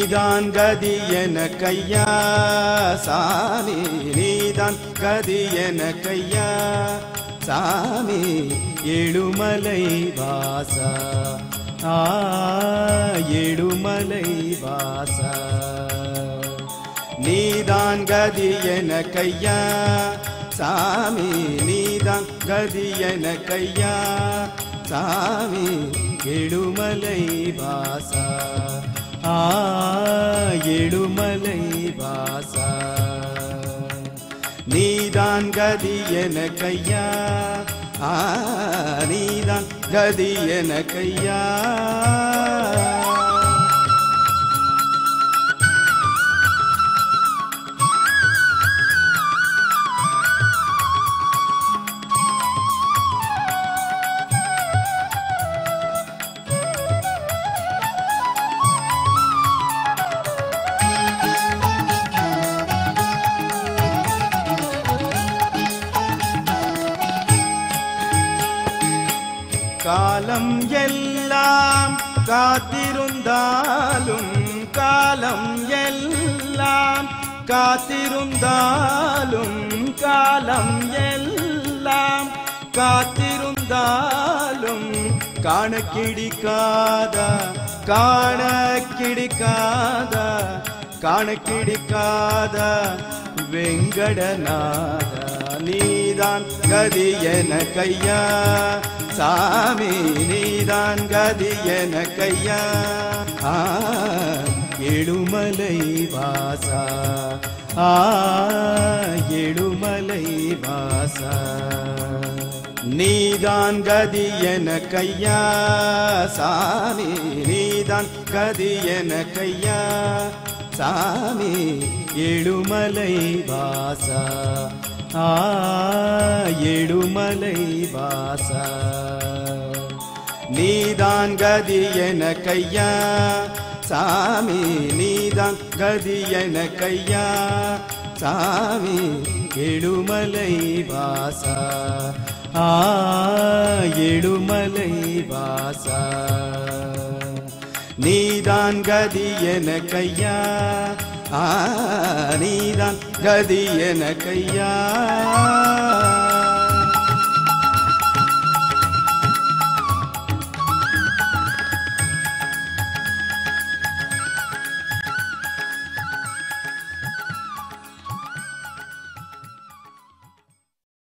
நீதான் கதி என கையா சாமி நீதான் கதி என கையா சாமி எழுமலை வாசா ஆ எழுமலை வாசா நீதான் கதி என கையா சாமி நீதான் கதி என கையா சாமி எழுமலை வாசா ஆ எழுமலை வாசா நீதான் கதி என கையா ஆ நீதான் கதி என கையா காலம் எல்லாம் காத்திருந்தாலும் காலம் எல்லாம் காத்திருந்தாலும் காலம் எல்லாம் காத்திருந்தாலும் காண கிடைக்காத காண கிடைக்காத காண கிடைக்காத வெங்கடநாத நீதான் கதி என கையா சாமி நீதான் கதி என கையா ஆ எழுமலை வாசா ஆ எழுமலை வாசா நீதான் கதி என கையா சாமி நீதான் கதி என கையா சாமி எழுமலை வாசா ஆ எழுமலை வாசா நீதான் கதி என கையா சாமி நீதான் கதி என கையா சாமி எழுமலை வாசா ஆ எழுமலை வாசா நீதான் கதி என கையா ஆ நீதான் கதி என கையா